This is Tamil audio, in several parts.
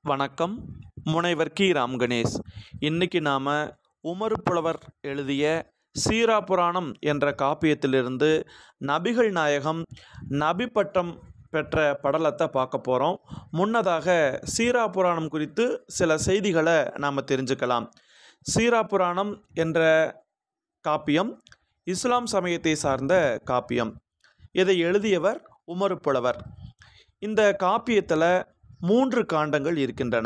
வணக்கம் முனைவர் கி ராம் கணேஷ் இன்னைக்கு நாம் உமறு புலவர் எழுதிய சீரா புராணம் என்ற காப்பியத்திலிருந்து நபிகள் நாயகம் நபி பட்டம் பெற்ற படலத்தை பார்க்க போகிறோம் முன்னதாக சீரா புராணம் குறித்து சில செய்திகளை நாம் தெரிஞ்சுக்கலாம் சீரா புராணம் என்ற காப்பியம் இஸ்லாம் சமயத்தை சார்ந்த காப்பியம் இதை எழுதியவர் உமறு புலவர் இந்த காப்பியத்தில் மூன்று காண்டங்கள் இருக்கின்றன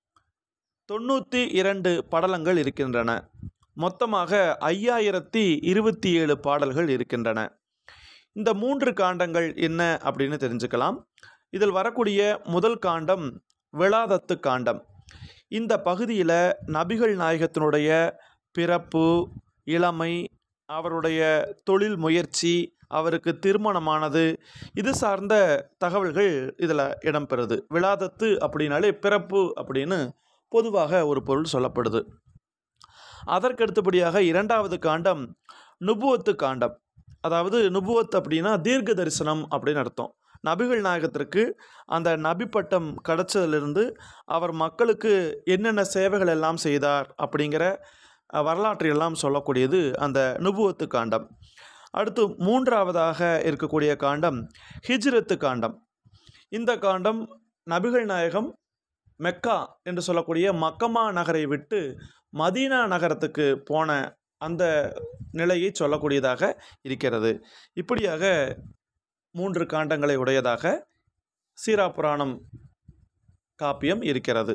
தொண்ணூற்றி இரண்டு படலங்கள் இருக்கின்றன மொத்தமாக ஐயாயிரத்தி இருபத்தி ஏழு பாடல்கள் இருக்கின்றன இந்த மூன்று காண்டங்கள் என்ன அப்படின்னு தெரிஞ்சுக்கலாம் இதில் வரக்கூடிய முதல் காண்டம் விழாதத்து காண்டம் இந்த பகுதியில் நபிகள் நாயகத்தினுடைய பிறப்பு இளமை அவருடைய தொழில் முயற்சி அவருக்கு திருமணமானது இது சார்ந்த தகவல்கள் இதில் இடம்பெறுது விழாதத்து அப்படின்னாலே பிறப்பு அப்படின்னு பொதுவாக ஒரு பொருள் சொல்லப்படுது அதற்கடுத்தபடியாக இரண்டாவது காண்டம் நுபுவத்து காண்டம் அதாவது நுபுவத் அப்படின்னா தீர்க்க தரிசனம் அப்படின்னு அர்த்தம் நபிகள் நாயகத்திற்கு அந்த நபி பட்டம் கிடைச்சதிலிருந்து அவர் மக்களுக்கு என்னென்ன சேவைகள் எல்லாம் செய்தார் அப்படிங்கிற அஹ், வரலாற்றையெல்லாம் சொல்லக்கூடியது அந்த நுபுவத்து காண்டம் அடுத்து மூன்றாவதாக இருக்கக்கூடிய காண்டம் ஹிஜ்ரத்து காண்டம் இந்த காண்டம் நபிகள் நாயகம் மெக்கா என்று சொல்லக்கூடிய மக்கமா நகரை விட்டு மதீனா நகரத்துக்கு போன அந்த நிலையை சொல்லக்கூடியதாக இருக்கிறது இப்படியாக மூன்று காண்டங்களை உடையதாக சீரா புராணம் காப்பியம் இருக்கிறது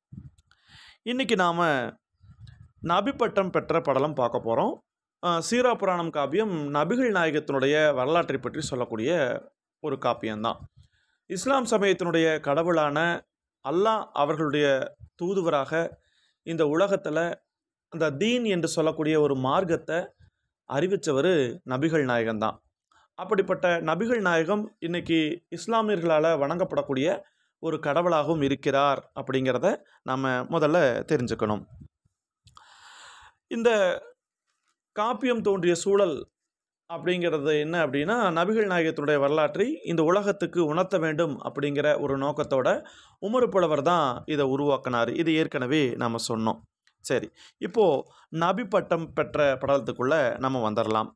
இன்னைக்கு நாம் நபி பட்டம் பெற்ற படலம் பார்க்க போகிறோம் சீரா புராணம் காப்பியம் நபிகள் நாயகத்தினுடைய வரலாற்றை பற்றி சொல்லக்கூடிய ஒரு காப்பியம்தான் இஸ்லாம் சமயத்தினுடைய கடவுளான அல்லாஹ் அவர்களுடைய தூதுவராக இந்த உலகத்தில் அந்த தீன் என்று சொல்லக்கூடிய ஒரு மார்க்கத்தை அறிவித்தவர் நபிகள் நாயகம்தான் அப்படிப்பட்ட நபிகள் நாயகம் இன்னைக்கு இஸ்லாமியர்களால் வணங்கப்படக்கூடிய ஒரு கடவுளாகவும் இருக்கிறார் அப்படிங்கிறத நம்ம முதல்ல தெரிஞ்சுக்கணும் இந்த காப்பியம் தோன்றிய சூழல் அப்படிங்கிறது என்ன அப்படின்னா நபிகள் நாயகத்தினுடைய வரலாற்றை இந்த உலகத்துக்கு உணர்த்த வேண்டும் அப்படிங்கிற ஒரு நோக்கத்தோட உமறு புலவர் தான் இதை உருவாக்கினார் இது ஏற்கனவே நாம் சொன்னோம் சரி இப்போது நபி பட்டம் பெற்ற படலத்துக்குள்ளே நம்ம வந்துடலாம்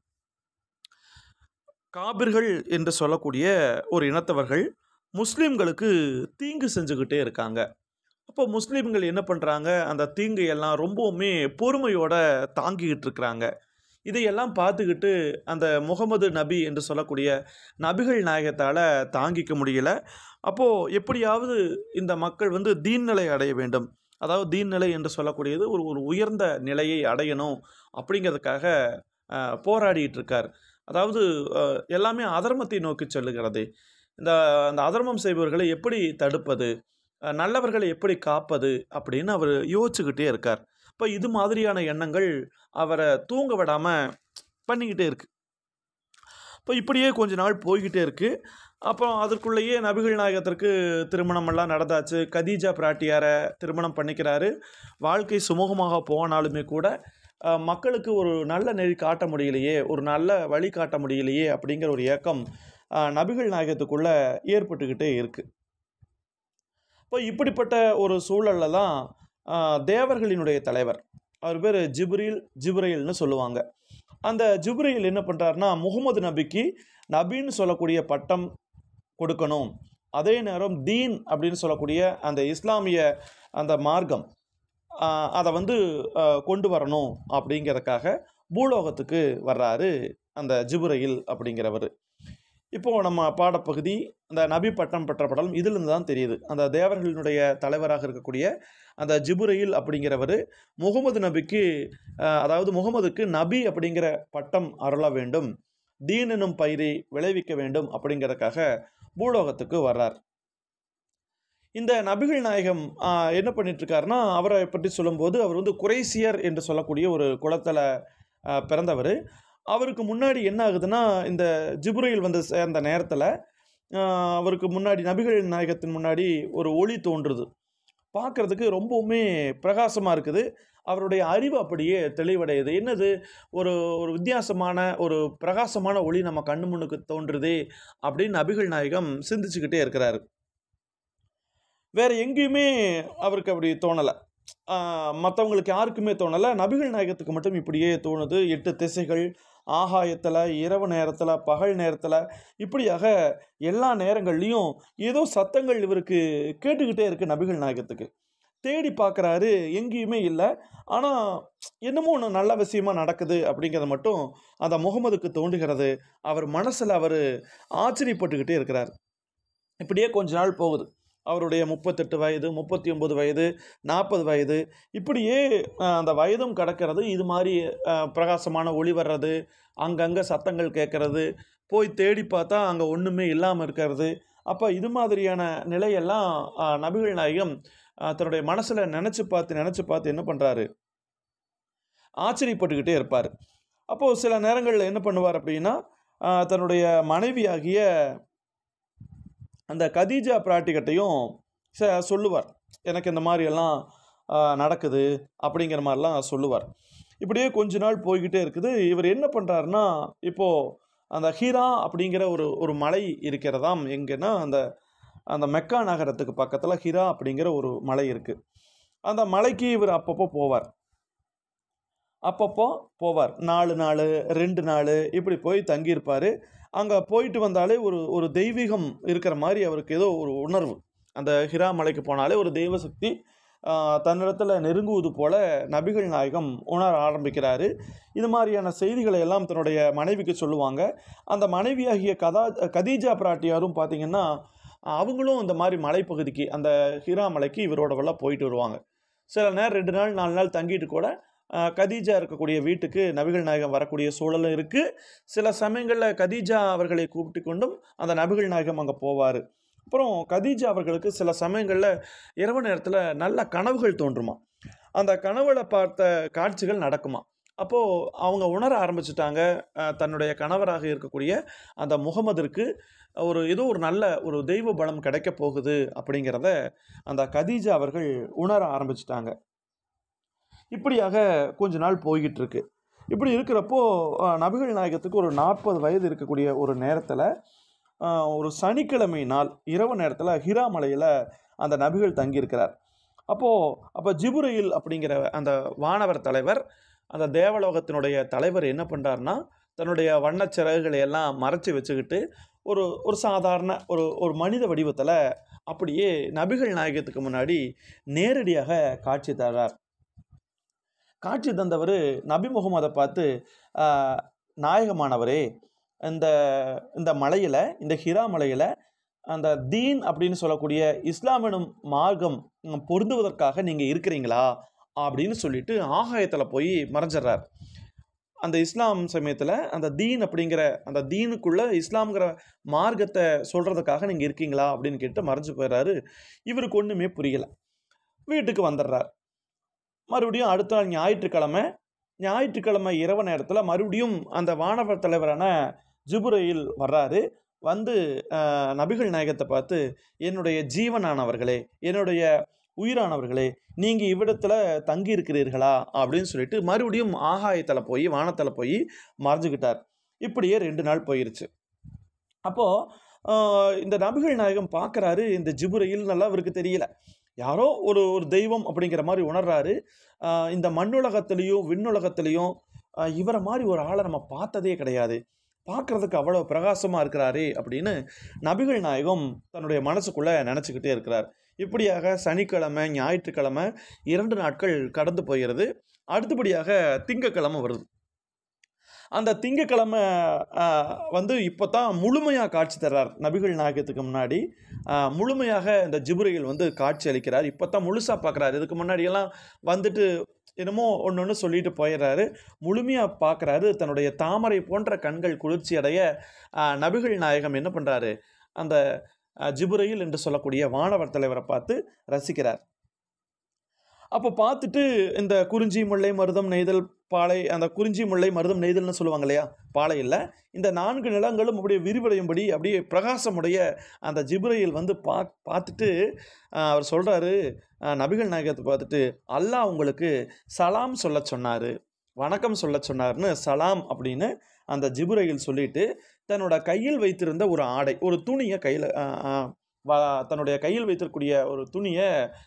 காபிர்கள் என்று சொல்லக்கூடிய ஒரு இனத்தவர்கள் முஸ்லீம்களுக்கு தீங்கு செஞ்சுக்கிட்டே இருக்காங்க அப்போ முஸ்லீம்கள் என்ன பண்ணுறாங்க அந்த தீங்கை எல்லாம் ரொம்பவுமே பொறுமையோட தாங்கிக்கிட்டு இருக்கிறாங்க இதையெல்லாம் பார்த்துக்கிட்டு அந்த முகமது நபி என்று சொல்லக்கூடிய நபிகள் நாயகத்தால் தாங்கிக்க முடியல அப்போது எப்படியாவது இந்த மக்கள் வந்து தீன் நிலை அடைய வேண்டும் அதாவது தீன் நிலை என்று சொல்லக்கூடியது ஒரு ஒரு உயர்ந்த நிலையை அடையணும் அப்படிங்கிறதுக்காக அஹ், போராடிட்டு இருக்கார் அதாவது அஹ், எல்லாமே அதர்மத்தை நோக்கி செல்லுகிறது இந்த அந்த அதர்மம் செய்பவர்களை எப்படி தடுப்பது அஹ், நல்லவர்களை எப்படி காப்பது அப்படின்னு அவர் யோசிச்சுக்கிட்டே இருக்கார் இப்போ இது மாதிரியான எண்ணங்கள் அவரை தூங்க விடாமல் பண்ணிக்கிட்டே இருக்கு இப்போ இப்படியே கொஞ்ச நாள் போய்கிட்டே இருக்கு அப்புறம் அதற்குள்ளேயே நபிகள் நாயகத்திற்கு திருமணமெல்லாம் நடந்தாச்சு கதீஜா பிராட்டியாரை திருமணம் பண்ணிக்கிறாரு வாழ்க்கை சுமூகமாக போனாலுமே கூட அஹ், மக்களுக்கு ஒரு நல்ல நெறி காட்ட முடியலையே ஒரு நல்ல வழி காட்ட முடியலையே அப்படிங்கிற ஒரு ஏக்கம் அஹ், நபிகள் நாயகத்துக்குள்ளே ஏற்பட்டுக்கிட்டே இருக்குது இப்போ இப்படிப்பட்ட ஒரு சூழலில் தான் அஹ், தேவர்களினுடைய தலைவர் அவர் பேர் ஜிப்ரீல் ஜிப்ரைல்னு சொல்லுவாங்க அந்த ஜிப்ரைல் என்ன பண்ணுறாருனா முகமது நபிக்கு நபின்னு சொல்லக்கூடிய பட்டம் கொடுக்கணும் அதே நேரம் தீன் அப்படின்னு சொல்லக்கூடிய அந்த இஸ்லாமிய அந்த மார்க்கம் ஆஹ், அதை வந்து ஆஹ், கொண்டு வரணும் அப்படிங்கிறதுக்காக பூலோகத்துக்கு வர்றாரு அந்த ஜிப்ரைல் அப்படிங்கிறவர் இப்போது நம்ம பாடப்பகுதி அந்த நபி பட்டம் பெற்ற படம் இதிலிருந்து தான் தெரியுது அந்த தேவர்களினுடைய தலைவராக இருக்கக்கூடிய அந்த ஜிபுரையில் அப்படிங்கிறவர் முகமது நபிக்கு அஹ், அதாவது முகமதுக்கு நபி அப்படிங்கிற பட்டம் அருள வேண்டும் தீன் எனும் பயிரை விளைவிக்க வேண்டும் அப்படிங்கிறதுக்காக பூலோகத்துக்கு வர்றார் இந்த நபிகள் நாயகம் ஆஹ், என்ன பண்ணிட்டு இருக்காருன்னா அவரை பற்றி சொல்லும்போது அவர் வந்து குறைசியர் என்று சொல்லக்கூடிய ஒரு குலத்தில் பிறந்தவர் அவருக்கு முன்னாடி என்ன ஆகுதுன்னா இந்த ஜிப்ரையில் வந்து சேர்ந்த நேரத்தில் அவருக்கு முன்னாடி நபிகள் நாயகத்தின் முன்னாடி ஒரு ஒளி தோன்றுது பார்க்குறதுக்கு ரொம்பவுமே பிரகாசமாக இருக்குது அவருடைய அறிவு அப்படியே தெளிவடையுது என்னது ஒரு ஒரு வித்தியாசமான ஒரு பிரகாசமான ஒளி நம்ம கண்ணு முன்னுக்கு தோன்றுதே அப்படின்னு நபிகள் நாயகம் சிந்திச்சுக்கிட்டே இருக்கிறாரு வேறு எங்கேயுமே அவருக்கு அப்படி தோணலை மற்றவங்களுக்கு யாருக்குமே தோணலை நபிகள் நாயகத்துக்கு மட்டும் இப்படியே தோணுது எட்டு திசைகள் ஆகாயத்தில் இரவு நேரத்தில் பகல் நேரத்தில் இப்படியாக எல்லா நேரங்கள்லையும் ஏதோ சத்தங்கள் இவருக்கு கேட்டுக்கிட்டே இருக்குது நபிகள் நாயகத்துக்கு தேடி பார்க்குறாரு எங்கேயுமே இல்லை ஆனால் என்னமோ ஒன்று நல்ல விஷயமா நடக்குது அப்படிங்கிறது மட்டும் அந்த முகமதுக்கு தோன்றுகிறது அவர் மனசில் அவர் ஆச்சரியப்பட்டுக்கிட்டே இருக்கிறார் இப்படியே கொஞ்ச நாள் போகுது அவருடைய முப்பத்தெட்டு வயது முப்பத்தி ஒம்பது வயது நாற்பது வயது இப்படியே அஹ், அந்த வயதும் கடக்கிறது இது மாதிரி அஹ், பிரகாசமான ஒளி வர்றது அங்கங்கே சத்தங்கள் கேட்கறது போய் தேடி பார்த்தா அங்கே ஒன்றுமே இல்லாமல் இருக்கிறது அப்போ இது மாதிரியான நிலையெல்லாம் அஹ், நபிகள் நாயகம் அஹ், தன்னுடைய மனசில் நினச்சி பார்த்து நினச்சி பார்த்து என்ன பண்ணுறாரு ஆச்சரியப்பட்டுக்கிட்டே இருப்பார் அப்போது சில நேரங்களில் என்ன பண்ணுவார் அப்படின்னா அஹ், தன்னுடைய மனைவியாகிய அந்த கதீஜா பிராட்டிகிட்டையும் ச சொல்லுவார் எனக்கு இந்த மாதிரியெல்லாம் ஆஹ், நடக்குது அப்படிங்கிற மாதிரிலாம் சொல்லுவார் இப்படியே கொஞ்ச நாள் போய்கிட்டே இருக்குது இவர் என்ன பண்ணுறாருன்னா இப்போது அந்த ஹீரா அப்படிங்கிற ஒரு ஒரு மலை இருக்கிறதாம் எங்கன்னா அந்த அந்த மெக்கா நகரத்துக்கு பக்கத்தில் ஹிரா அப்படிங்கிற ஒரு மலை இருக்குது அந்த மலைக்கு இவர் அப்பப்போ போவார் அப்பப்போ போவார் நாலு நாள் ரெண்டு நாள் இப்படி போய் தங்கியிருப்பார் அங்கே போயிட்டு வந்தாலே ஒரு ஒரு தெய்வீகம் இருக்கிற மாதிரி அவருக்கு ஏதோ ஒரு உணர்வு அந்த ஹிரா மலைக்கு போனாலே ஒரு தெய்வ சக்தி ஆஹ், தன்னிடத்தில் நெருங்குவது போல நபிகள் நாயகம் உணர ஆரம்பிக்கிறாரு இது மாதிரியான செய்திகளை எல்லாம் தன்னுடைய மனைவிக்கு சொல்லுவாங்க அந்த மனைவியாகிய கதா கதீஜா பிராட்டியாரும் பார்த்தீங்கன்னா அவங்களும் இந்த மாதிரி மலைப்பகுதிக்கு அந்த ஹிரா மலைக்கு இவரோடவெல்லாம் போயிட்டு வருவாங்க சில நேரம் ரெண்டு நாள் நாலு நாள் தங்கிட்டு கூட ஆஹ், கதீஜா இருக்கக்கூடிய வீட்டுக்கு நபிகள் நாயகம் வரக்கூடிய சூழலும் இருக்குது சில சமயங்களில் கதீஜா அவர்களை கூப்பிட்டு கொண்டும் அந்த நபிகள் நாயகம் அங்கே போவார் அப்புறம் கதீஜா அவர்களுக்கு சில சமயங்களில் இரவு நேரத்தில் நல்ல கனவுகள் தோன்றுமா அந்த கனவுல பார்த்த காட்சிகள் நடக்குமா அப்போது அவங்க உணர ஆரம்பிச்சிட்டாங்க அஹ், தன்னுடைய கணவராக இருக்கக்கூடிய அந்த முகமதிற்கு ஒரு ஏதோ ஒரு நல்ல ஒரு தெய்வ பலம் கிடைக்க போகுது அப்படிங்கிறத அந்த கதீஜா அவர்கள் உணர ஆரம்பிச்சிட்டாங்க இப்படியாக கொஞ்ச நாள் போய்கிட்டு இருக்கு இப்படி இருக்கிறப்போ அஹ், நபிகள் நாயகத்துக்கு ஒரு நாற்பது வயது இருக்கக்கூடிய ஒரு நேரத்தில் ஒரு சனிக்கிழமை நாள் இரவு நேரத்தில் ஹிரா மலையில் அந்த நபிகள் தங்கியிருக்கிறார் அப்போது அப்போ ஜிபுரையில் அப்படிங்கிற அந்த வானவர் தலைவர் அந்த தேவலோகத்தினுடைய தலைவர் என்ன பண்ணுறாருன்னா தன்னுடைய வண்ணச் சிறகுகளை எல்லாம் மறைச்சி வச்சுக்கிட்டு ஒரு ஒரு சாதாரண ஒரு ஒரு மனித வடிவத்தில் அப்படியே நபிகள் நாயகத்துக்கு முன்னாடி நேரடியாக காட்சி தர்றார் காட்சி தந்தவர் நபி முகமதை பார்த்து "ஆஹ், நாயகமானவரே இந்த இந்த மலையில் இந்த ஹிரா மலையில் அந்த தீன் அப்படின்னு சொல்லக்கூடிய இஸ்லாம் எனும் மார்க்கம் ம், பொருந்துவதற்காக நீங்கள் இருக்கிறீங்களா அப்படின்னு சொல்லிட்டு ஆகாயத்தில் போய் மறைஞ்சிடுறார் அந்த இஸ்லாம் சமயத்தில் அந்த தீன் அப்படிங்கிற அந்த தீனுக்குள்ளே இஸ்லாம்ங்கிற மார்க்கத்தை சொல்கிறதுக்காக நீங்கள் இருக்கீங்களா அப்படின்னு கேட்டு மறைஞ்சு போயிடுறாரு இவருக்கு ஒன்றுமே புரியலை வீட்டுக்கு வந்துடுறார் மறுபடியும் அடுத்த நாள் ஞாயிற்றுக்கிழமை ஞாயிற்றுக்கிழமை இரவு நேரத்தில் மறுபடியும் அந்த வானவர் தலைவரான ஜிபுரையில் வர்றாரு வந்து அஹ், நபிகள் நாயகத்தை பார்த்து என்னுடைய ஜீவனானவர்களே என்னுடைய உயிரானவர்களே நீங்கள் இவ்விடத்தில் தங்கி இருக்கிறீர்களா அப்படின்னு சொல்லிட்டு மறுபடியும் ஆகாயத்தில் போய் வானத்தில் போய் மறைஞ்சுக்கிட்டார் இப்படியே ரெண்டு நாள் போயிருச்சு அப்போது இந்த நபிகள் நாயகம் பார்க்குறாரு இந்த ஜிபுரையில் நல்லா அவருக்கு தெரியல யாரோ ஒரு ஒரு தெய்வம் அப்படிங்கிற மாதிரி உணர்றாரு ஆஹ் இந்த மண்ணுலகத்துலேயும் விண்ணுலகத்துலேயும் ஆஹ் இவரை மாதிரி ஒரு ஆளை நம்ம பார்த்ததே கிடையாது பார்க்குறதுக்கு அவ்வளோ பிரகாசமாக இருக்கிறாரே அப்படின்னு நபிகள் நாயகம் தன்னுடைய மனசுக்குள்ளே நினச்சிக்கிட்டே இருக்கிறார் இப்படியாக சனிக்கிழமை ஞாயிற்றுக்கிழமை இரண்டு நாட்கள் கடந்து போகிறது அடுத்தபடியாக திங்கக்கிழமை வருது அந்த திங்கக்கிழமை ஆஹ், வந்து இப்போ தான் முழுமையாக காட்சி தர்றார் நபிகள் நாயகத்துக்கு முன்னாடி ஆஹ், முழுமையாக இந்த ஜிபுரையில் வந்து காட்சி அளிக்கிறார் இப்போ தான் முழுசாக பார்க்குறாரு இதுக்கு முன்னாடியெல்லாம் வந்துட்டு என்னமோ ஒன்று ஒன்று சொல்லிட்டு போயிடுறாரு முழுமையாக பார்க்குறாரு தன்னுடைய தாமரை போன்ற கண்கள் குளிர்ச்சி அடைய ஆஹ், நபிகள் நாயகம் என்ன பண்ணுறாரு அந்த ஆஹ், ஜிபுரையில் என்று சொல்லக்கூடிய வானவர் தலைவரை பார்த்து ரசிக்கிறார் அப்போ பார்த்துட்டு இந்த குறிஞ்சி முல்லை மருதம் நெய்தல் பாலை அந்த குறிஞ்சி முல்லை மருதம் நெய்தல்னு சொல்லுவாங்க இல்லையா பாலை இல்லை இந்த நான்கு நிலங்களும் அப்படியே விரிவடையும்படி அப்படியே பிரகாசமுடைய அந்த ஜிப்ரையில் வந்து பா பார்த்துட்டு ஆஹ், அவர் சொல்கிறாரு நபிகள் நாயகத்தை பார்த்துட்டு அல்லாஹ் உங்களுக்கு சலாம் சொல்ல சொன்னார் வணக்கம் சொல்ல சொன்னார்னு சலாம் அப்படின்னு அந்த ஜிபுரையில் சொல்லிட்டு தன்னோட கையில் வைத்திருந்த ஒரு ஆடை ஒரு துணியை கையில் வ தன்னுடைய கையில் வைத்திருக்கக்கூடிய ஒரு துணியை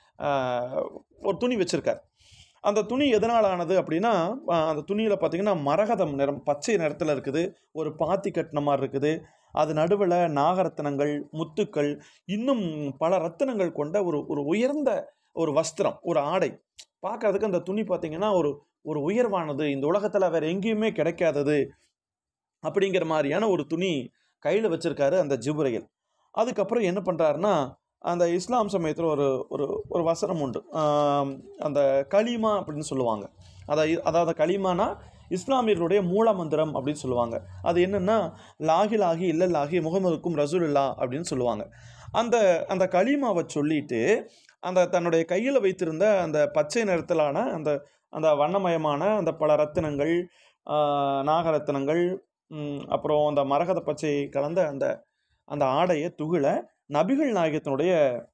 ஒரு துணி வச்சுருக்கார் அந்த துணி எதனால் ஆனது அப்படின்னா ஆஹ் அந்த துணியில் பார்த்தீங்கன்னா மரகதம் நிறம் பச்சை நிறத்தில் இருக்குது ஒரு பாத்தி கட்டின மாதிரி இருக்குது அது நடுவில் நாகரத்தினங்கள் முத்துக்கள் இன்னும் பல ரத்தினங்கள் கொண்ட ஒரு ஒரு உயர்ந்த ஒரு வஸ்திரம் ஒரு ஆடை பார்க்கறதுக்கு அந்த துணி பார்த்தீங்கன்னா ஒரு ஒரு உயர்வானது இந்த உலகத்தில் வேற எங்கேயுமே கிடைக்காதது அப்படிங்கிற மாதிரியான ஒரு துணி கையில் வச்சிருக்காரு அந்த ஜிபுரையில் அதுக்கப்புறம் என்ன பண்ணுறாருன்னா அந்த இஸ்லாம் சமயத்தில் ஒரு ஒரு ஒரு வசனம் உண்டு ஆம், அந்த கலிமா அப்படின்னு சொல்லுவாங்க அதாவது அதாவது கலிமானா இஸ்லாமியர்களுடைய மூல மந்திரம் அப்படின்னு சொல்லுவாங்க அது என்னென்னா லாகி லாகி இல்ல லாகி முகமதுக்கும் ரசூலுல்லா அப்படின்னு சொல்லுவாங்க அந்த அந்த கலிமாவை சொல்லிட்டு அந்த தன்னுடைய கையில் வைத்திருந்த அந்த பச்சை நிறத்திலான அந்த அந்த வண்ணமயமான அந்த பல ரத்தினங்கள் ஆஹ், நாகரத்தினங்கள் ம், அப்புறம் அந்த மரகத பச்சை கலந்த அந்த அந்த ஆடையை துகில நபிகள் நாயகத்தினுடைய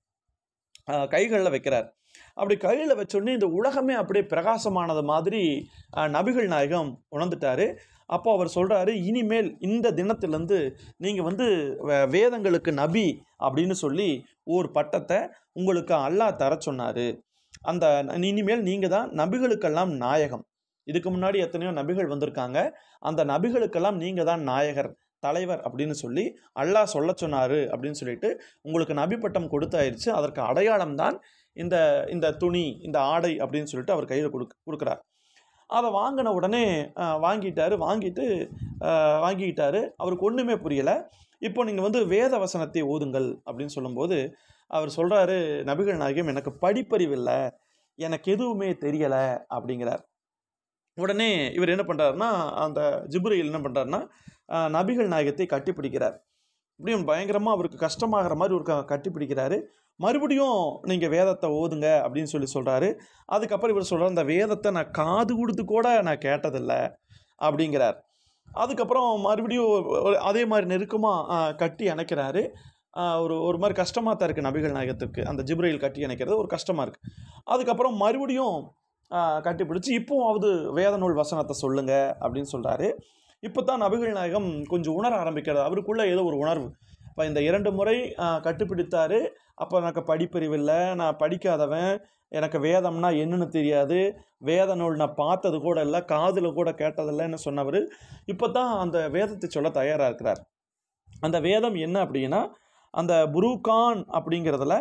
கைகளில் வைக்கிறார் அப்படி கையில் வச்சோடனே இந்த உலகமே அப்படியே பிரகாசமானது மாதிரி ஆஹ், நபிகள் நாயகம் உணர்ந்துட்டாரு அப்போ அவர் சொல்கிறாரு இனிமேல் இந்த தினத்திலேருந்து நீங்கள் வந்து வே- வேதங்களுக்கு நபி அப்படின்னு சொல்லி ஒரு பட்டத்தை உங்களுக்கு அல்லாஹ் தர சொன்னார் அந்த இனிமேல் நீங்கள் தான் நபிகளுக்கெல்லாம் நாயகம் இதுக்கு முன்னாடி எத்தனையோ நபிகள் வந்திருக்காங்க அந்த நபிகளுக்கெல்லாம் நீங்கள் தான் நாயகர் தலைவர் அப்படின்னு சொல்லி அல்லாஹ் சொல்ல சொன்னார் அப்படின்னு சொல்லிட்டு உங்களுக்கு நபி பட்டம் கொடுத்தாயிருச்சு அதற்கு அடையாளம் தான் இந்த இந்த துணி இந்த ஆடை அப்படின்னு சொல்லிட்டு அவர் கையில் கொடுக்க கொடுக்குறார் அதை வாங்கின உடனே ஆஹ், வாங்கிட்டாரு வாங்கிட்டு ஆஹ், வாங்கிக்கிட்டாரு அவருக்கு ஒன்றுமே புரியலை இப்போ நீங்கள் வந்து வேத வசனத்தை ஓதுங்கள் அப்படின்னு சொல்லும்போது அவர் சொல்கிறாரு நபிகள் நாயகம் எனக்கு படிப்பறிவு இல்லை எனக்கு எதுவுமே தெரியலை அப்படிங்கிறார் உடனே இவர் என்ன பண்ணுறாருன்னா அந்த ஜிப்ரையில் என்ன பண்ணுறாருன்னா நபிகள் நாயகத்தை கட்டிப்பிடிக்கிறார் இப்படியும் பயங்கரமாக அவருக்கு கஷ்டமாகிற மாதிரி ஒரு க- கட்டிப்பிடிக்கிறாரு மறுபடியும் நீங்கள் வேதத்தை ஓதுங்க அப்படின்னு சொல்லி சொல்கிறாரு அதுக்கப்புறம் இவர் சொல்கிறார் அந்த வேதத்தை நான் காது கொடுத்து கூட நான் கேட்டதில்லை அப்படிங்கிறார் அதுக்கப்புறம் மறுபடியும் ஒரு- ஒரு அதே மாதிரி நெருக்கமாக கட்டி அணைக்கிறாரு ஆஹ் ஒரு ஒரு மாதிரி கஷ்டமாக தான் இருக்குது நபிகள் நாயகத்துக்கு அந்த ஜிப்ரையில் கட்டி அணைக்கிறது ஒரு கஷ்டமாக இருக்குது அதுக்கப்புறம் மறுபடியும் ஆஹ் கட்டி பிடிச்சி இப்போவாவது வேத நூல் வசனத்தை சொல்லுங்க அப்படின்னு சொல்கிறாரு இப்போ தான் நபிகள் நாயகம் கொஞ்சம் உணர ஆரம்பிக்கிறது அவருக்குள்ள ஏதோ ஒரு உணர்வு இப்போ இந்த இரண்டு முறை ஆஹ் கட்டுப்பிடித்தாரு அப்போ எனக்கு படிப்பறிவு இல்லை நான் படிக்காதவன் எனக்கு வேதம்னா என்னன்னு தெரியாது வேத நூல் நான் பார்த்தது கூட இல்லை காதில் கூட கேட்டதில்லைன்னு சொன்னவர் இப்போ தான் அந்த வேதத்தை சொல்ல தயாராக இருக்கிறார் அந்த வேதம் என்ன அப்படின்னா அந்த புரூகான் அப்படிங்கிறதுல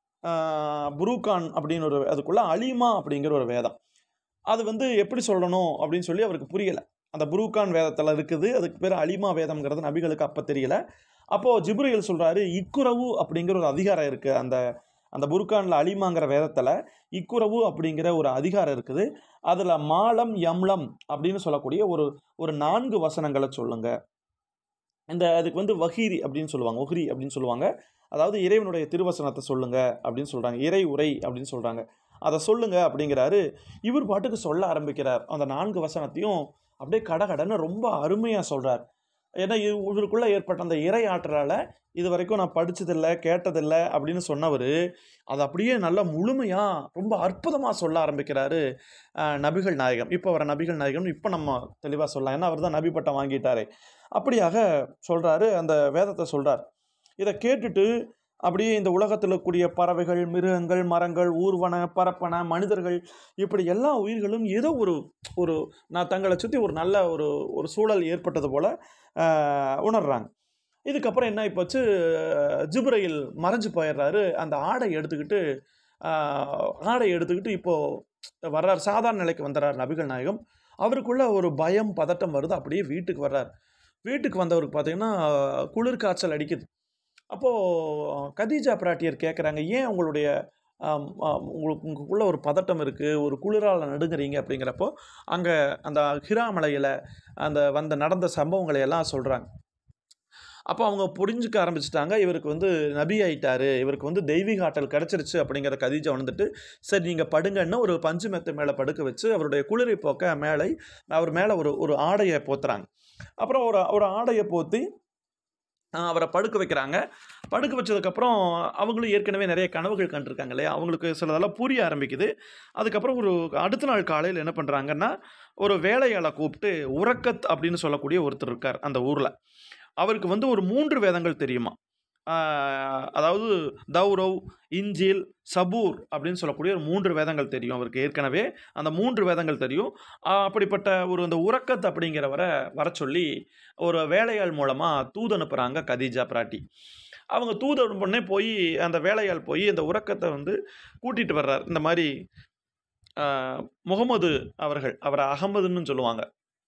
ஆஹ், புரூகான் அப்படின்னு ஒரு அதுக்குள்ள அலிமா அப்படிங்கிற ஒரு வேதம் அது வந்து எப்படி சொல்லணும் அப்படின்னு சொல்லி அவருக்கு புரியலை அந்த புரூகான் வேதத்தில் இருக்குது அதுக்கு பேர் அலிமா வேதம்ங்கிறது நபிகளுக்கு அப்போ தெரியல அப்போது ஜிப்ரியல் சொல்கிறாரு இக்குரவு அப்படிங்கிற ஒரு அதிகாரம் இருக்குது அந்த அந்த புருக்கானில் அலிமாங்கிற வேதத்தில் இக்குரவு அப்படிங்கிற ஒரு அதிகாரம் இருக்குது அதில் மாலம் யம்லம் அப்படின்னு சொல்லக்கூடிய ஒரு ஒரு நான்கு வசனங்களை சொல்லுங்க இந்த அதுக்கு வந்து வஹீரி அப்படின்னு சொல்லுவாங்க ஒஹ்ரி அப்படின்னு சொல்லுவாங்க அதாவது இறைவனுடைய திருவசனத்தை சொல்லுங்க அப்படின்னு சொல்கிறாங்க இறை உரை அப்படின்னு சொல்கிறாங்க அதை சொல்லுங்க அப்படிங்கிறாரு இவர் பாட்டுக்கு சொல்ல ஆரம்பிக்கிறார் அந்த நான்கு வசனத்தையும் அப்படியே கடகடன்னு ரொம்ப அருமையாக சொல்கிறார் ஏன்னா இது இவருக்குள்ளே ஏற்பட்ட அந்த இறை ஆற்றலால் இது வரைக்கும் நான் படிச்சதில்லை கேட்டதில்லை அப்படின்னு சொன்னவர் அது அப்படியே நல்லா முழுமையாக ரொம்ப அற்புதமாக சொல்ல ஆரம்பிக்கிறாரு அஹ், நபிகள் நாயகம் இப்போ வர நபிகள் நாயகம் இப்போ நம்ம தெளிவாக சொல்லலாம் ஏன்னா அவர் தான் நபி பட்டம் வாங்கிட்டாரே அப்படியாக சொல்கிறாரு அந்த வேதத்தை சொல்கிறார் இதை கேட்டுட்டு அப்படியே இந்த உலகத்தில் இருக்கக்கூடிய பறவைகள் மிருகங்கள் மரங்கள் ஊர்வன பரப்பன மனிதர்கள் இப்படி எல்லா உயிர்களும் ஏதோ ஒரு ஒரு நான் தங்களை சுற்றி ஒரு நல்ல ஒரு ஒரு சூழல் ஏற்பட்டது போல் உணர்றாங்க இதுக்கப்புறம் என்ன ஆயிப்போச்சு ஜிப்ரையில் மறைஞ்சு போயிடுறாரு அந்த ஆடை எடுத்துக்கிட்டு ஆஹ், ஆடை எடுத்துக்கிட்டு இப்போது வர்றார் சாதாரண நிலைக்கு வந்துடுறார் நபிகள் நாயகம் அவருக்குள்ள ஒரு பயம் பதட்டம் வருது அப்படியே வீட்டுக்கு வர்றார் வீட்டுக்கு வந்தவருக்கு பார்த்தீங்கன்னா குளிர் காய்ச்சல் அடிக்குது அப்போது கதீஜா பிராட்டியர் கேட்குறாங்க ஏன் உங்களுடைய ஆம், ஆம், உங்களுக்கு உங்களுக்குள்ள ஒரு பதட்டம் இருக்குது ஒரு குளிரால் நடுங்குறீங்க அப்படிங்கிறப்போ அங்கே அந்த ஹிரா மலையில் அந்த வந்த நடந்த சம்பவங்களை எல்லாம் சொல்கிறாங்க அப்போ அவங்க புரிஞ்சுக்க ஆரம்பிச்சிட்டாங்க இவருக்கு வந்து நபி ஆயிட்டாரு இவருக்கு வந்து தெய்வீக ஆற்றல் கிடச்சிருச்சு அப்படிங்கிற கதீஜா வந்துட்டு சரி நீங்கள் படுங்கன்னு ஒரு பஞ்சு மெத்தை மேலே படுக்க வச்சு அவருடைய குளிரை போக்க மேலே அவர் மேலே ஒரு ஒரு ஆடையை போத்துறாங்க அப்புறம் ஒரு ஒரு ஆடையை போத்தி ஆஹ், அவரை படுக்க வைக்கிறாங்க படுக்க வச்சதுக்கப்புறம் அவங்களும் ஏற்கனவே நிறைய கனவுகள் கண்டிருக்காங்க இல்லையா அவங்களுக்கு சிலதெல்லாம் புரிய ஆரம்பிக்குது அதுக்கப்புறம் ஒரு அடுத்த நாள் காலையில் என்ன பண்ணுறாங்கன்னா ஒரு வேலையாளை கூப்பிட்டு உறக்கத் அப்படின்னு சொல்லக்கூடிய ஒருத்தர் இருக்கார் அந்த ஊரில் அவருக்கு வந்து ஒரு மூன்று வேதங்கள் தெரியுமா ஆஹ், அதாவது தௌரவ் இஞ்சில் சபூர் அப்படின்னு சொல்லக்கூடிய ஒரு மூன்று வேதங்கள் தெரியும் அவருக்கு ஏற்கனவே அந்த மூன்று வேதங்கள் தெரியும் ஆஹ், அப்படிப்பட்ட ஒரு அந்த உறக்கத் அப்படிங்கிறவரை வர சொல்லி ஒரு வேலையாள் மூலமாக தூது அனுப்புகிறாங்க கதீஜா பிராட்டி அவங்க தூது அனுப்புனே போய் அந்த வேலையாள் போய் அந்த உறக்கத்தை வந்து கூட்டிகிட்டு வர்றார் இந்த மாதிரி ஆஹ், முகமது அவர்கள் அவரை அகமதுன்னு சொல்லுவாங்க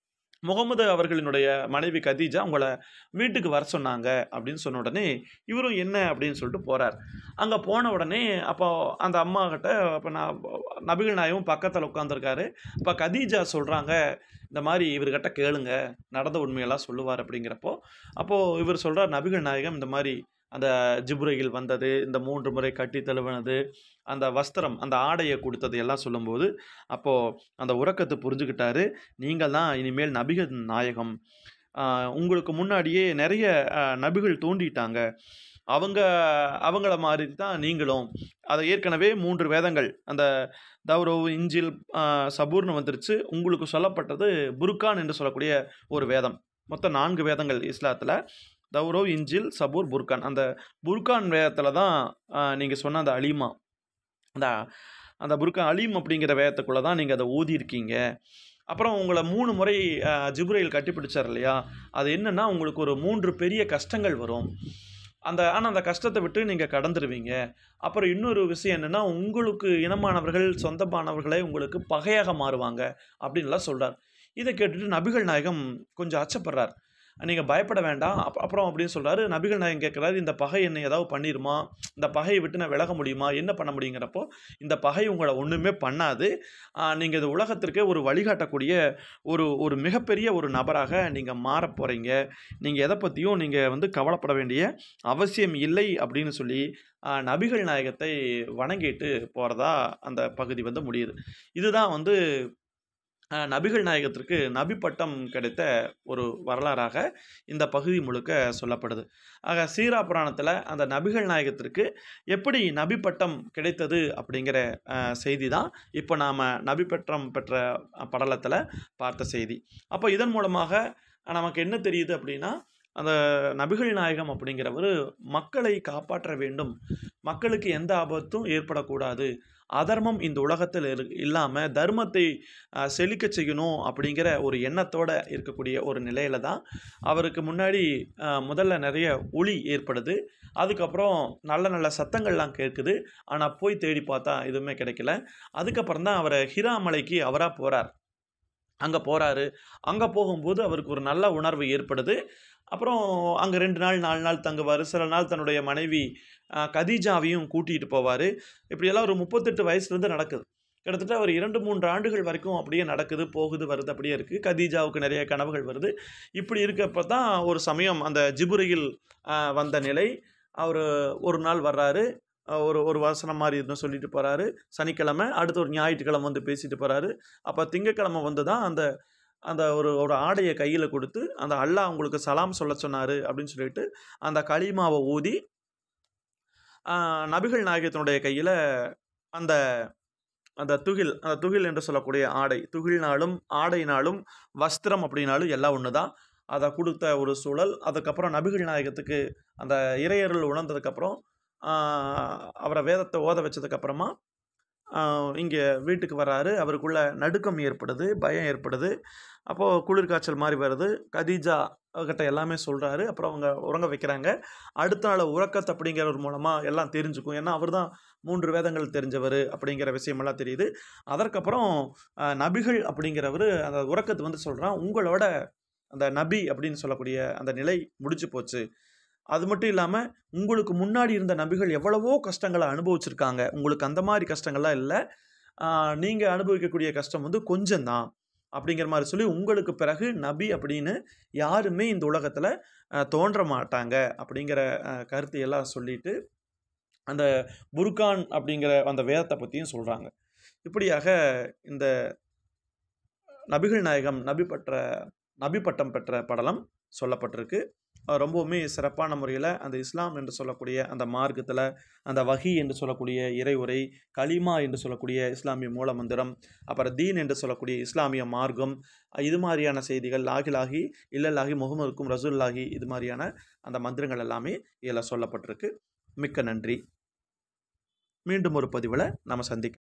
முகமது அவர்களினுடைய மனைவி கதீஜா உங்களை வீட்டுக்கு வர சொன்னாங்க அப்படின்னு சொன்ன உடனே இவரும் என்ன அப்படின்னு சொல்லிட்டு போகிறார் அங்கே போன உடனே அப்போ அந்த அம்மா கிட்ட அப்போ நான் நபிகள் நாயகம் பக்கத்தில் உட்காந்துருக்காரு அப்போ கதீஜா சொல்கிறாங்க இந்த மாதிரி இவர்கிட்ட கேளுங்க நடந்த உண்மையெல்லாம் சொல்லுவார் அப்படிங்கிறப்போ அப்போது இவர் சொல்கிறார் நபிகள் நாயகம் இந்த மாதிரி அந்த ஜிப்ரையில் வந்தது இந்த மூன்று முறை கட்டி தழுவினது அந்த வஸ்திரம் அந்த ஆடையை கொடுத்தது எல்லாம் சொல்லும்போது அப்போது அந்த உறக்கத்தை புரிஞ்சுக்கிட்டாரு நீங்கள் தான் இனிமேல் நபிகள் நாயகம் ஆஹ் உங்களுக்கு முன்னாடியே நிறைய ஆஹ், நபிகள் தோண்டிட்டாங்க அவங்க அவங்கள மாதிரி தான் நீங்களும் அதை ஏற்கனவே மூன்று வேதங்கள் அந்த தௌரவ் இஞ்சில் ஆஹ், சபூர்னு வந்துருச்சு உங்களுக்கு சொல்லப்பட்டது புர்கான் என்று சொல்லக்கூடிய ஒரு வேதம் மொத்தம் நான்கு வேதங்கள் இஸ்லாத்தில் தௌரவ் இஞ்சில் சபூர் புர்கான் அந்த புர்கான் வேதத்தில் தான் நீங்கள் சொன்ன அந்த அலிமா அந்த அந்த புர்கான் அலீம் அப்படிங்கிற வேதத்துக்குள்ளே தான் நீங்கள் அதை ஊதியிருக்கீங்க அப்புறம் உங்களை மூணு முறை அஹ், ஜிப்ரையில் கட்டிப்பிடிச்சார் இல்லையா அது என்னன்னா உங்களுக்கு ஒரு மூன்று பெரிய கஷ்டங்கள் வரும் அந்த ஆனால் அந்த கஷ்டத்தை விட்டு நீங்கள் கடந்துருவீங்க அப்புறம் இன்னொரு விஷயம் என்னென்னா உங்களுக்கு இனமானவர்கள் சொந்தமானவர்களே உங்களுக்கு பகையாக மாறுவாங்க அப்படின்லாம் சொல்கிறார் இதை கேட்டுட்டு நபிகள் நாயகம் கொஞ்சம் அச்சப்படுறார் நீங்கள் பயப்பட வேண்டாம் அப் அப்புறம் அப்படின்னு சொல்கிறாரு நபிகள் நாயகம் கேட்குறாரு இந்த பகை என்னை ஏதாவது பண்ணிருமா இந்த பகையை விட்டு நான் விலக முடியுமா என்ன பண்ண முடியுங்கிறப்போ இந்த பகை உங்களை ஒன்றுமே பண்ணாது நீங்கள் இந்த உலகத்திற்கே ஒரு வழிகாட்டக்கூடிய ஒரு ஒரு மிகப்பெரிய ஒரு நபராக நீங்கள் மாற போகிறீங்க நீங்கள் எதை பற்றியும் நீங்கள் வந்து கவலைப்பட வேண்டிய அவசியம் இல்லை அப்படின்னு சொல்லி ஆஹ், நபிகள் நாயகத்தை வணங்கிட்டு போகிறதா அந்த பகுதி வந்து முடியுது இதுதான் வந்து ஆஹ், நபிகள் நாயகத்திற்கு நபி பட்டம் கிடைத்த ஒரு வரலாறாக இந்த பகுதி முழுக்க சொல்லப்படுது ஆக சீரா புராணத்தில் அந்த நபிகள் நாயகத்திற்கு எப்படி நபி பட்டம் கிடைத்தது அப்படிங்கிற ஆஹ், செய்தி தான் இப்போ நாம் நபி பட்டம் பெற்ற படலத்தில் பார்த்த செய்தி அப்போ இதன் மூலமாக நமக்கு என்ன தெரியுது அப்படின்னா அந்த நபிகள் நாயகம் அப்படிங்கிறவர் மக்களை காப்பாற்ற வேண்டும் மக்களுக்கு எந்த ஆபத்தும் ஏற்படக்கூடாது அதர்மம் இந்த உலகத்தில் இரு இல்லாமல் தர்மத்தை அஹ், செழிக்கச் செய்யணும் அப்படிங்கிற ஒரு எண்ணத்தோட இருக்கக்கூடிய ஒரு நிலையில தான் அவருக்கு முன்னாடி அஹ், முதல்ல நிறைய ஒளி ஏற்படுது அதுக்கப்புறம் நல்ல நல்ல சத்தங்கள்லாம் கேட்குது ஆனால் போய் தேடி பார்த்தா எதுவுமே கிடைக்கல அதுக்கப்புறம் தான் அவரை ஹிரா மலைக்கு அவராக போகிறார் அங்கே போகிறாரு அங்கே போகும்போது அவருக்கு ஒரு நல்ல உணர்வு ஏற்படுது அப்புறம் அங்கே ரெண்டு நாள் நாலு நாள் தங்குவார் சில நாள் தன்னுடைய மனைவி அஹ், கதீஜாவையும் கூட்டிகிட்டு போவார் இப்படியெல்லாம் ஒரு முப்பத்தெட்டு வயசுலேருந்து நடக்குது கிட்டத்தட்ட ஒரு இரண்டு மூன்று ஆண்டுகள் வரைக்கும் அப்படியே நடக்குது போகுது வருது அப்படியே இருக்குது கதீஜாவுக்கு நிறைய கனவுகள் வருது இப்படி இருக்கப்ப தான் ஒரு சமயம் அந்த ஜிபுரையில் அஹ், வந்த நிலை அவர் ஒரு நாள் வர்றாரு அஹ், ஒரு ஒரு வசனம் மாதிரி இருந்தும் சொல்லிட்டு போகிறாரு சனிக்கிழமை அடுத்து ஒரு ஞாயிற்றுக்கிழமை வந்து பேசிட்டு போகிறாரு அப்போ திங்கக்கிழமை வந்து தான் அந்த அந்த ஒரு ஒரு ஆடையை கையில் கொடுத்து அந்த அல்லாஹ் உங்களுக்கு சலாம் சொல்ல சொன்னார் அப்படின்னு சொல்லிட்டு அந்த களிமாவை ஊதி ஆஹ், நபிகள் நாயகத்தினுடைய கையில் அந்த அந்த துகில் அந்த துகில் என்று சொல்லக்கூடிய ஆடை துகில்னாலும் ஆடைனாலும் வஸ்திரம் அப்படின்னாலும் எல்லாம் ஒன்று தான் அதை கொடுத்த ஒரு சூழல் அதுக்கப்புறம் நபிகள் நாயகத்துக்கு அந்த இறையருள் உணர்ந்ததுக்கப்புறம் அவரை வேதத்தை ஓத வச்சதுக்கப்புறமா இங்கே வீட்டுக்கு வர்றாரு அவருக்குள்ள நடுக்கம் ஏற்படுது பயம் ஏற்படுது அப்போது குளிர் காய்ச்சல் மாதிரி வருது கதீஜா கிட்ட எல்லாமே சொல்கிறாரு அப்புறம் அவங்க உறங்க வைக்கிறாங்க அடுத்த நாள் உறக்கத் அப்படிங்கிறவர் மூலமாக எல்லாம் தெரிஞ்சுக்கும் ஏன்னா அவர் தான் மூன்று வேதங்கள் தெரிஞ்சவர் அப்படிங்கிற விஷயமெல்லாம் தெரியுது அதற்கப்புறம் அஹ், நபிகள் அப்படிங்கிறவர் அந்த உறக்கத்து வந்து சொல்கிறான் உங்களோட அந்த நபி அப்படின்னு சொல்லக்கூடிய அந்த நிலை முடிஞ்சு போச்சு அது மட்டும் இல்லாமல் உங்களுக்கு முன்னாடி இருந்த நபிகள் எவ்வளவோ கஷ்டங்களை அனுபவிச்சிருக்காங்க உங்களுக்கு அந்த மாதிரி கஷ்டங்கள்லாம் இல்லை நீங்கள் அனுபவிக்கக்கூடிய கஷ்டம் வந்து கொஞ்சம்தான் அப்படிங்கிற மாதிரி சொல்லி உங்களுக்கு பிறகு நபி அப்படின்னு யாருமே இந்த உலகத்தில் தோன்ற மாட்டாங்க அப்படிங்கிற அஹ், கருத்தையெல்லாம் சொல்லிட்டு அந்த புர்கான் அப்படிங்கிற அந்த வேதத்தை பற்றியும் சொல்கிறாங்க இப்படியாக இந்த நபிகள் நாயகம் நபி பற்ற நபி பட்டம் பெற்ற படலம் சொல்லப்பட்டிருக்கு அஹ், ரொம்பவுமே சிறப்பான முறையில் அந்த இஸ்லாம் என்று சொல்லக்கூடிய அந்த மார்க்கத்தில் அந்த வஹி என்று சொல்லக்கூடிய இறைவுரை கலிமா என்று சொல்லக்கூடிய இஸ்லாமிய மூலமந்திரம் அப்புறம் தீன் என்று சொல்லக்கூடிய இஸ்லாமிய மார்க்கம் அஹ், இது மாதிரியான செய்திகள் லாகிலாகி இல்லல்லாகி முகமதுக்கும் ரசூல்லாகி இது மாதிரியான அந்த மந்திரங்கள் எல்லாமே இதில் சொல்லப்பட்டிருக்கு மிக்க நன்றி மீண்டும் ஒரு பதிவில் நம்ம சந்திக்கலாம்